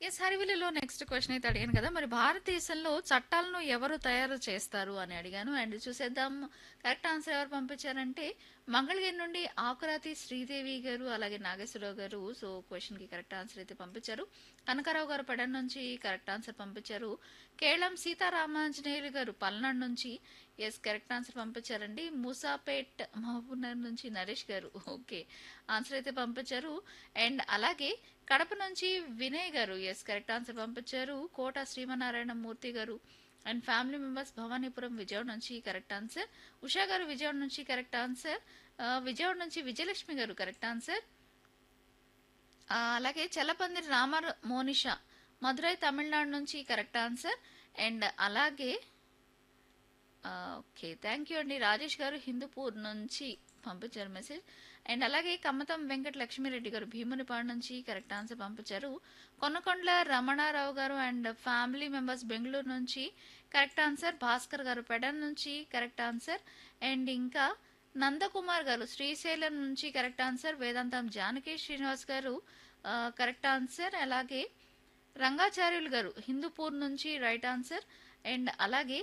yes హరివిల్లులో next question అయితే అడిగాను కదా మరి భారతదేశంలో చట్టాలను ఎవరు తయారు చేస్తారు అని అడిగాను అండ్ చూసేద్దాం కరెక్ట్ ఆన్సర్ ఎవరు పంపించారంటే మంగళగిరి నుండి ఆకురాతి శ్రీదేవి గారు అలాగే నాగేశ్వరరావు గారు సో క్వశ్చన్ కి కరెక్ట్ ఆన్సర్ అయితే పంపించారు కనకారావు గారు పడన్ నుంచి కరెక్ట్ ఆన్సర్ పంపించారు కేళం సీతారామాంజనేయులు గారు పల్నాడు నుంచి ఎస్ కరెక్ట్ ఆన్సర్ పంపించారండి మూసాపేట్ మహబూబ్నగర్ నుంచి నరేష్ గారు ఓకే ఆన్సర్ అయితే పంపించారు అండ్ అలాగే కడప నుంచి వినయ్ గారు ఎస్ కరెక్ట్ ఆన్సర్ పంపించారు కోట Srimannarayana Murthy garu and family members Bhavanipuram Vijayawada నుంచి కరెక్ట్ ఆన్సర్ ఉషా గారు విజయవాడ నుంచి కరెక్ట్ ఆన్సర్ ఆ, విజయవాడ నుంచి విజయలక్ష్మి గారు కరెక్ట్ ఆన్సర్ ఆ, అలాగే చెల్లపందిరి రామర్ మోనిషా మధురై తమిళనాడు నుంచి కరెక్ట్ ఆన్సర్ అండ్ అలాగే ఆ, ఓకే థ్యాంక్ యూ అండి రాజేష్ గారు హిందూపూర్ నుంచి పంపించారు మెసేజ్ అండ్ అలాగే కమ్మతం వెంకట లక్ష్మీరెడ్డి గారు భీమునిపాడు నుంచి కరెక్ట్ ఆన్సర్ పంపించారు కొనకొండల రమణారావు గారు అండ్ ఫ్యామిలీ మెంబర్స్ బెంగళూరు నుంచి కరెక్ట్ ఆన్సర్ భాస్కర్ గారు పెడన్ నుంచి కరెక్ట్ ఆన్సర్ అండ్ ఇంకా నందకుమార్ గారు శ్రీశైలం నుంచి కరెక్ట్ ఆన్సర్ వేదాంతం జానకి శ్రీనివాస్ గారు ఆ, కరెక్ట్ ఆన్సర్ అలాగే రంగాచార్యులు గారు హిందూపూర్ నుంచి రైట్ ఆన్సర్ అండ్ అలాగే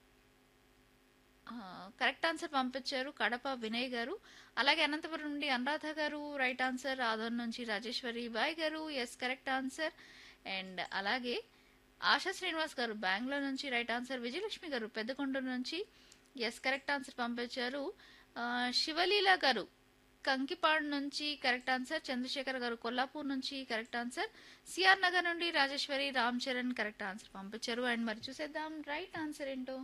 ఆ, కరెక్ట్ ఆన్సర్ పంపించారు కడప వినయ్ గారు అలాగే అనంతపురం నుండి అనురాధ గారు రైట్ ఆన్సర్ ఆదోన్ నుంచి Rajeswari Bai garu yes correct answer and అలాగే ఆశా శ్రీనివాస్ గారు బెంగళూరు నుంచి రైట్ ఆన్సర్ విజయలక్ష్మి గారు పెద్దకొండూరు నుంచి ఎస్ కరెక్ట్ ఆన్సర్ పంపించారు ఆ, శివలీల గారు కంకిపాడు నుంచి కరెక్ట్ ఆన్సర్ చంద్రశేఖర్ గారు కొల్లాపూర్ నుంచి కరెక్ట్ ఆన్సర్ సిఆర్ నగర్ నుండి రాజేశ్వరి రామ్ చరణ్ కరెక్ట్ ఆన్సర్ పంపించారు అండ్ మరి చూసేద్దాం రైట్ ఆన్సర్ ఏంటో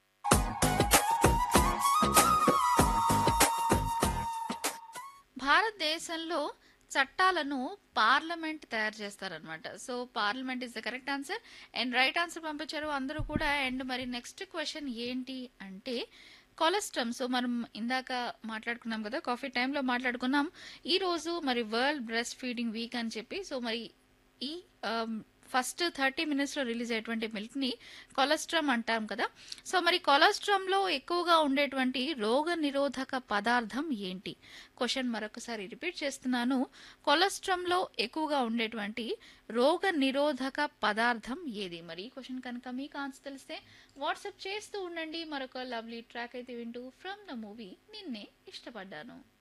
భారతదేశంలో చట్టాలను పార్లమెంట్ తయారు చేస్తారనమాట so parliament is the correct answer and right answer పంపించారు అందరూ కూడా అండ్ మరి నెక్స్ట్ క్వశ్చన్ ఏంటి అంటే కొలెస్ట్రమ్ సో మనం ఇందాక మాట్లాడుకున్నాం కదా కాఫీ టైంలో మాట్లాడుకున్నాం ఈ రోజు మరి వరల్డ్ బ్రెస్ట్ ఫీడింగ్ వీక్ అని చెప్పి సో మరి ఈ ఫస్ట్ థర్టీ మినిట్స్లో రిలీజ్ అయ్యేటువంటి మిల్క్ని కొలెస్ట్రమ్ అంటాం కదా సో మరి కొలెస్ట్రమ్లో ఎక్కువగా ఉండేటువంటి రోగ నిరోధక పదార్థం ఏంటి క్వశ్చన్ మరొకసారి రిపీట్ చేస్తున్నాను కొలెస్ట్రమ్లో ఎక్కువగా ఉండేటువంటి రోగ నిరోధక పదార్థం ఏది మరి ఈ క్వశ్చన్ కనుక మీకు ఆన్సర్ తెలిస్తే వాట్సాప్ చేస్తూ ఉండండి మరొక లవ్లీ ట్రాక్ అయితే వింటూ ఫ్రమ్ ద మూవీ నిన్నే ఇష్టపడ్డాను